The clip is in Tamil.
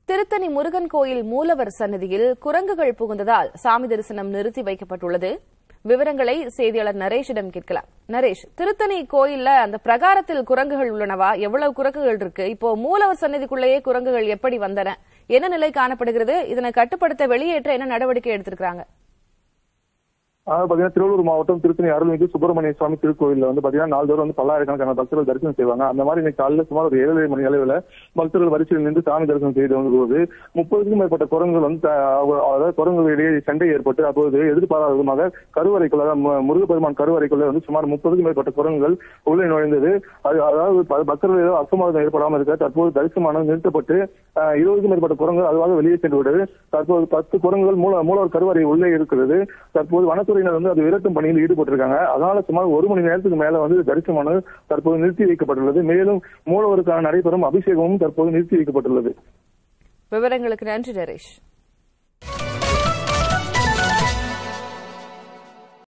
திருத்தணி முருகன் கோயில் மூலவர் சன்னதியில் குரங்குகள் புகுந்ததால் சாமி தரிசனம் நிறுத்தி வைக்கப்பட்டுள்ளது விவரங்களை செய்தியாளர் நரேஷிடம் கேட்கலாம் நரேஷ் திருத்தணி கோயில்ல அந்த பிரகாரத்தில் குரங்குகள் உள்ளனவா எவ்வளவு குரங்குகள் இருக்கு இப்போ மூலவர் சன்னதிக்குள்ளேயே குரங்குகள் எப்படி வந்தன என்ன நிலை காணப்படுகிறது இதனை கட்டுப்படுத்த வெளியேற்ற என்ன நடவடிக்கை எடுத்திருக்காங்க அதாவது பாத்தீங்கன்னா திருவள்ளூர் மாவட்டம் திருத்தணி அருள்மிகு சுப்பிரமணிய சுவாமி திருக்கோயில்ல வந்து பாத்தீங்கன்னா நாள்தோறும் வந்து பல்லாயிரக்கணக்கான பக்தர்கள் தரிசனம் செய்வாங்க அந்த மாதிரி இன்னைக்கு காலையில சுமார் ஒரு ஏழரை மணி அளவில் பக்தர்கள் வரிசையில் நின்று சாமி தரிசனம் செய்து வந்தபோது முப்பதுக்கும் மேற்பட்ட குரங்குகள் வந்து த- அதாவது குரங்குகளிடையே சண்டை ஏற்பட்டு அப்போது எதிர்பாராத விதமாக கருவறைக்குள்ள அதாவது மு- முருகப்பெருமான் கருவறைக்குள்ள வந்து சுமார் முப்பதுக்கும் மேற்பட்ட குரங்குகள் உள்ளே நுழைந்தது அது அதாவது ப- பக்தர்கள் ஏதோ அசம்பாவிதம் ஏற்படாமல் இருக்க தற்போது தரிசனமானது நிறுத்தப்பட்டு அஹ், இருபதுக்கும் மேற்பட்ட குரங்குகள் அதுவாக வெளியே சென்று விட்டது தற்போது பத்து குரங்குகள் மூல மூலவர் கருவறை உள்ளே இருக்கிறது தற்போது வனத்துறையினர் வந்து அது விரட்டும் பணியில் ஈடுபட்டிருக்காங்க அதனால சுமார் ஒரு மணி நேரத்துக்கு மேல வந்து தரிசனமானது தற்போது நிறுத்தி வைக்கப்பட்டுள்ளது மேலும் மூலவருக்கான நடைபெறும் அபிஷேகமும் தற்போது நிறுத்தி வைக்கப்பட்டுள்ளது விவரங்களுக்கு நன்றி நரேஷ்